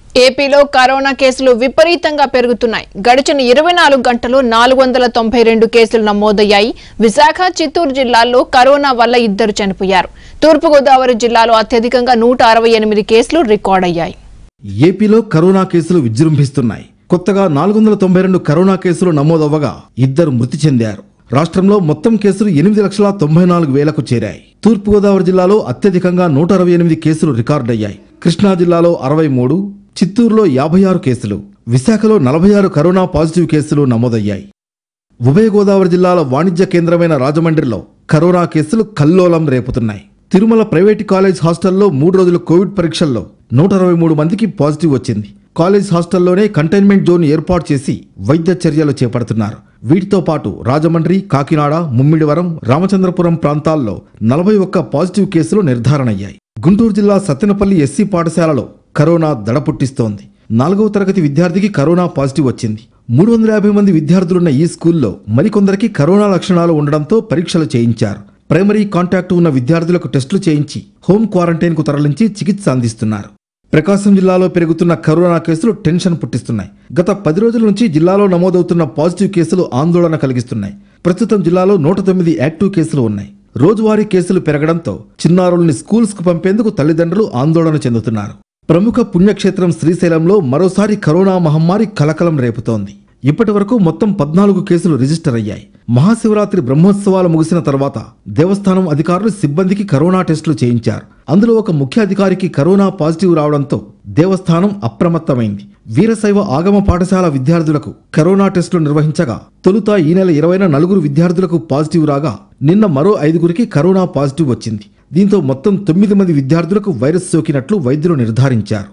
ఏపీలో కరోనా కేసులు విపరీతంగా పెరుగుతున్నాయి గడిచిన ఇరవై నాలుగు గంటలు నాలుగు వందల తొంభై రెండు కేసులు నమోదయ్యాయి విశాఖ చిత్తూరు జిల్లాల్లో కరోనా వల్ల ఇద్దరు చనిపోయారు తూర్పుగోదావరి జిల్లాలో అత్యధికంగా నూట అరవై ఎనిమిది కేసులు రికార్డయ్యాయి ఏపీలో కరోనా కేసులు విజృంభిస్తున్నాయి కొత్తగా నాలుగు వందల తొంభై రెండు కరోనా కేసులు నమోదవ్వగా ఇద్దరు మృతి చెందారు రాష్ట్రంలో మొత్తం కేసులు ఎనిమిది లక్షల తొంభై నాలుగు వేలకు చేరాయి తూర్పుగోదావరి జిల్లాలో అత్యధికంగా నూట అరవై ఎనిమిది కేసులు రికార్డయ్యాయి కృష్ణా జిల్లాలో అరవై మూడు చిత్తూరులో యాభై ఆరు కేసులు విశాఖలో నలభై ఆరు కరోనా పాజిటివ్ కేసులు నమోదయ్యాయి ఉభయ గోదావరి జిల్లాల వాణిజ్య కేంద్రమైన రాజమండ్రిలో కరోనా కేసులు కల్లోలం రేపుతున్నాయి తిరుమల ప్రైవేట్ కాలేజ్ హాస్టల్లో మూడు రోజుల కోవిడ్ పరీక్షల్లో నూట అరవై మూడు మందికి పాజిటివ్ వచ్చింది కాలేజ్ హాస్టల్లోనే కంటైన్మెంట్ జోన్ ఏర్పాటు చేసి వైద్య చర్యలు చేపడుతున్నారు వీటితో పాటు రాజమండ్రి కాకినాడ ముమ్మిడివరం రామచంద్రపురం ప్రాంతాల్లో నలభై ఒక్క పాజిటివ్ కేసులు నిర్ధారణయ్యాయి గుంటూరు జిల్లా సత్తెనపల్లి ఎస్సీ పాఠశాలలో కరోనా దడపుట్టిస్తోంది నాలుగవ తరగతి విద్యార్థికి కరోనా పాజిటివ్ వచ్చింది మూడు వందల యాభై మంది విద్యార్థులున్న ఈ స్కూల్లో మరికొందరికి కరోనా లక్షణాలు ఉండడంతో పరీక్షలు చేయించారు ప్రైమరీ కాంటాక్ట్ ఉన్న విద్యార్థులకు టెస్టులు చేయించి హోం క్వారంటైన్కు తరలించి చికిత్స అందిస్తున్నారు ప్రకాశం జిల్లాలో పెరుగుతున్న కరోనా కేసులు టెన్షన్ పుట్టిస్తున్నాయి గత పది రోజుల నుంచి జిల్లాలో నమోదవుతున్న పాజిటివ్ కేసులు ఆందోళన కలిగిస్తున్నాయి ప్రస్తుతం జిల్లాలో నూట తొమ్మిది యాక్టివ్ కేసులు ఉన్నాయి రోజువారీ కేసులు పెరగడంతో చిన్నారుల్ని స్కూల్స్కు పంపేందుకు తల్లిదండ్రులు ఆందోళన చెందుతున్నారు ప్రముఖ పుణ్యక్షేత్రం శ్రీశైలంలో మరోసారి కరోనా మహమ్మారి కలకలం రేపుతోంది ఇప్పటి వరకు మొత్తం పద్నాలుగు కేసులు రిజిస్టర్ అయ్యాయి మహాశివరాత్రి బ్రహ్మోత్సవాలు ముగిసిన తర్వాత దేవస్థానం అధికారులు సిబ్బందికి కరోనా టెస్టులు చేయించారు అందులో ఒక ముఖ్య అధికారికి కరోనా పాజిటివ్ రావడంతో దేవస్థానం అప్రమత్తమైంది వీరశైవ ఆగమ పాఠశాల విద్యార్థులకు కరోనా టెస్టులు నిర్వహించగా తొలుత ఈ నెల ఇరవైన నలుగురు విద్యార్థులకు పాజిటివ్ రాగా నిన్న మరో ఐదుగురికి కరోనా పాజిటివ్ వచ్చింది దీంతో మొత్తం తొమ్మిది మంది విద్యార్థులకు వైరస్ సోకినట్లు వైద్యులు నిర్ధారించారు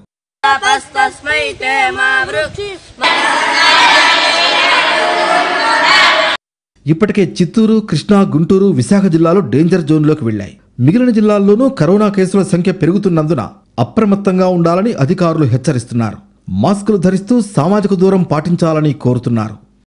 తస్మై తే మా వృక్షి ఇప్పటికే చిత్తూరు కృష్ణా గుంటూరు విశాఖ జిల్లాలు డేంజర్ జోన్లోకి వెళ్లాయి మిగిలిన జిల్లాల్లోనూ కరోనా కేసుల సంఖ్య పెరుగుతున్నందున అప్రమత్తంగా ఉండాలని అధికారులు హెచ్చరిస్తున్నారు మాస్కులు ధరిస్తూ సామాజిక దూరం పాటించాలని కోరుతున్నారు